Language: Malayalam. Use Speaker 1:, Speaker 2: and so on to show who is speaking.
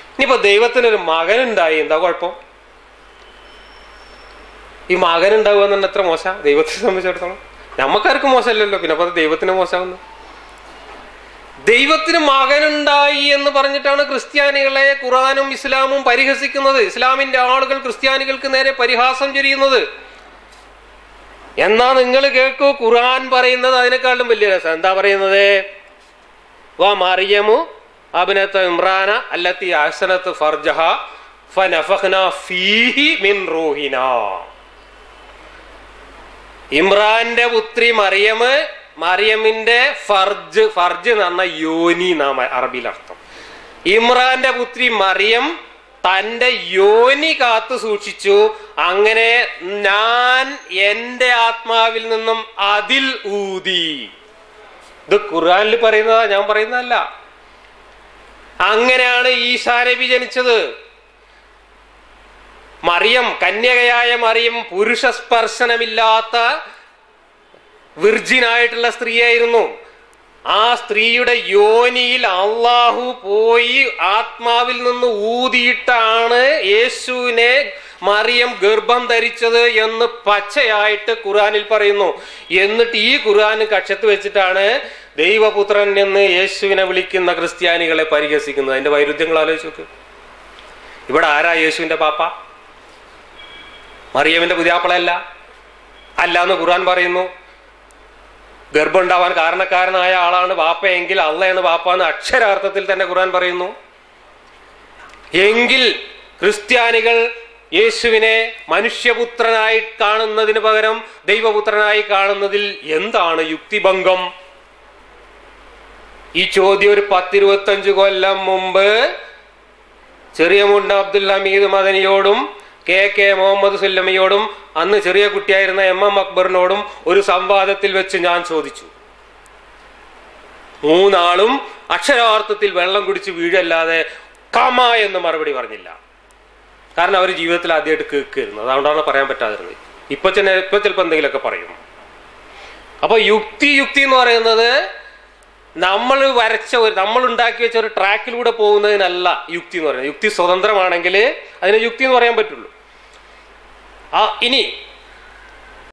Speaker 1: ഇനിയിപ്പോ ദൈവത്തിനൊരു മകനുണ്ടായി എന്താ കുഴപ്പം ഈ മകൻ ഉണ്ടാവുക എന്ന് പറഞ്ഞാൽ എത്ര മോശം ദൈവത്തെ സംബന്ധിച്ചിടത്തോളം നമുക്കാർക്കും മോശമല്ലല്ലോ പിന്നെ അപ്പൊ അത് ദൈവത്തിന് മോശമാവുന്നു ദൈവത്തിന് മകനുണ്ടായി എന്ന് പറഞ്ഞിട്ടാണ് ക്രിസ്ത്യാനികളെ ഖുറാനും ഇസ്ലാമും പരിഹസിക്കുന്നത് ഇസ്ലാമിന്റെ ആളുകൾ ക്രിസ്ത്യാനികൾക്ക് നേരെ പരിഹാസം ചൊരിയുന്നത് എന്നാ നിങ്ങൾ കേൾക്കൂ ഖുർആൻ പറയുന്നത് അതിനേക്കാളും വലിയ രസം എന്താ പറയുന്നത് വാ മറിയമു അബിനത്ത് ഇമ്രാന അല്ലത്തി അഹ്സനത്ത് ഫർജഹ ഫനഫഖ്ന ഫീഹി മിൻ റൂഹിന ഇമ്രാന്റെ പുത്രി മറിയമ് മറിയമിന്റെ ഫർജ് ഫർജ് എന്ന് പറഞ്ഞ യോനി നാമ അറബിയിൽ അർത്ഥം ഇമ്രാന്റെ പുത്രി മറിയം തന്റെ യോനി കാത്തു സൂക്ഷിച്ചു അങ്ങനെ ഞാൻ എന്റെ ആത്മാവിൽ നിന്നും അതിൽ ഊതി ഇത് ഖുർആനിൽ പറയുന്നതാ ഞാൻ പറയുന്നതല്ല അങ്ങനെയാണ് ഈശാ നബി ജനിച്ചത് മറിയം കന്യകയായ മറിയം പുരുഷ സ്പർശനമില്ലാത്ത വിർജിനായിട്ടുള്ള സ്ത്രീയായിരുന്നു ആ സ്ത്രീയുടെ യോനിയിൽ അള്ളാഹു പോയി ആത്മാവിൽ നിന്ന് ഊതിയിട്ടാണ് യേശുവിനെ മറിയം ഗർഭം ധരിച്ചത് എന്ന് പച്ചയായിട്ട് ഖുറാനിൽ പറയുന്നു എന്നിട്ട് ഈ ഖുർആൻ കക്ഷത്ത് വെച്ചിട്ടാണ് ദൈവപുത്രൻ എന്ന് യേശുവിനെ വിളിക്കുന്ന ക്രിസ്ത്യാനികളെ പരിഹസിക്കുന്നത് അതിന്റെ വൈരുദ്ധ്യങ്ങൾ ആലോചിച്ച് നോക്ക് ഇവിടെ ആരാ യേശുവിന്റെ പാപ്പ മറിയമിന്റെ പുതിയാപ്പളയല്ല അല്ല എന്ന് ഖുർആൻ പറയുന്നു ഗർഭം ഉണ്ടാവാൻ കാരണക്കാരനായ ആളാണ് ബാപ്പയെങ്കിൽ അള്ളയാണ് ബാപ്പ എന്ന് അക്ഷരാർത്ഥത്തിൽ തന്നെ ഖുർആൻ പറയുന്നു എങ്കിൽ ക്രിസ്ത്യാനികൾ യേശുവിനെ മനുഷ്യപുത്രനായി കാണുന്നതിന് പകരം ദൈവപുത്രനായി കാണുന്നതിൽ എന്താണ് യുക്തിഭംഗം ഈ ചോദ്യം ഒരു പത്തിരുപത്തഞ്ച് കൊല്ലം മുമ്പ് ചെറിയ മുണ്ട അബ്ദുൽ ഹമീദ് മദനിയോടും കെ കെ മുഹമ്മദ് സുല്ലമിയോടും അന്ന് ചെറിയ കുട്ടിയായിരുന്ന എം എം അക്ബറിനോടും ഒരു സംവാദത്തിൽ വെച്ച് ഞാൻ ചോദിച്ചു മൂന്നാളും അക്ഷരാർത്ഥത്തിൽ വെള്ളം കുടിച്ച് വീഴല്ലാതെ കമ എന്ന് മറുപടി പറഞ്ഞില്ല കാരണം അവർ ജീവിതത്തിൽ ആദ്യമായിട്ട് കേൾക്കായിരുന്നു അതുകൊണ്ടാണ് പറയാൻ പറ്റാതിരുന്നത് ഇപ്പൊ തന്നെ ഇപ്പൊ ചിലപ്പോൾ എന്തെങ്കിലുമൊക്കെ പറയും അപ്പൊ യുക്തി യുക്തി എന്ന് പറയുന്നത് നമ്മൾ വരച്ച ഒരു നമ്മൾ ഉണ്ടാക്കി വെച്ച ഒരു ട്രാക്കിലൂടെ പോകുന്നതിനല്ല യുക്തി എന്ന് പറയുന്നത് യുക്തി സ്വതന്ത്രമാണെങ്കിൽ അതിന് യുക്തി എന്ന് പറയാൻ പറ്റുള്ളൂ ആ ഇനി